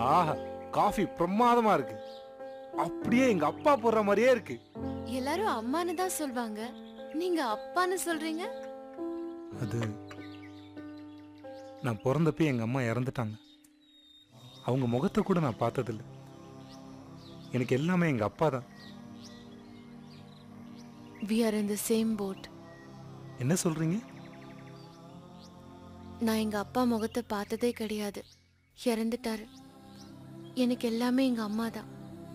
ஆஹா coffee பிரமாதமா இருக்கு அப்படியே எங்க அப்பா போடுற மாதிரியே இருக்கு எல்லாரும் அம்மான்னு தான் சொல்வாங்க நீங்க அப்பான்னு சொல்றீங்க அது நான் பிறந்தப்ப எங்க அம்மா இறந்துட்டாங்க அவங்க முகத்தை கூட நான் பார்த்ததில்ல எனக்கு எல்லாமே எங்க அப்பா தான் we are in the same boat என்ன சொல்றீங்க நான் எங்க அப்பா முகத்தை பார்த்ததே கிடையாது இறந்துட்டாரு எனக்கு எல்லாமே எங்க அம்மா தான்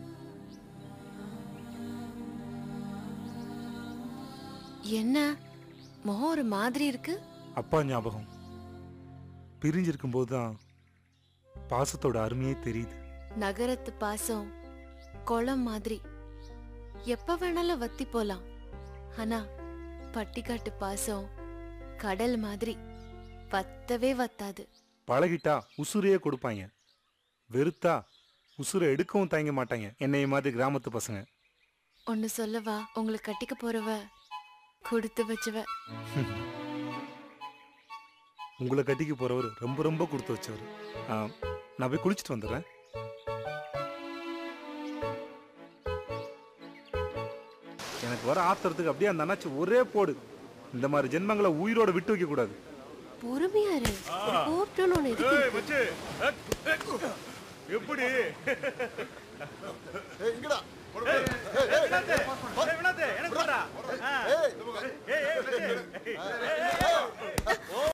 என்ன முகம் ஒரு மாதிரி இருக்கு அப்பா ஞாபகம் பிரிஞ்சிருக்கும் போது தான் பாசத்தோட அருமையே தெரியுது நகரத்து பாசம் குளம் மாதிரி எப்ப வேணாலும் வத்தி போலாம் ஆனா பட்டிக்காட்டு பாசம் கடல் மாதிரி வத்தவே வத்தாது பழகிட்டா உசுரையே கொடுப்பாங்க வெறுத்தா உசுரை எடுக்கவும் தயங்க மாட்டாங்க என்னைய மாதிரி கிராமத்து பசங்க ஒன்னு சொல்லவா உங்களை கட்டிக்க போறவ கொடுத்து வச்சவ உங்களை கட்டிக்க போறவர் ரொம்ப ரொம்ப கொடுத்து வச்சவர் ஆ, நான் போய் குளிச்சுட்டு வந்துடுறேன் எனக்கு வர ஆத்திரத்துக்கு அப்படியே அந்த அண்ணாச்சி ஒரே போடு இந்த மாதிரி ஜென்மங்களை உயிரோட விட்டு வைக்க கூடாது பொறுமையா இரு கூப்பிட்டோன்னு ஒண்ணு இருக்கு எப்படி ஏய் இங்கடா எனக்கு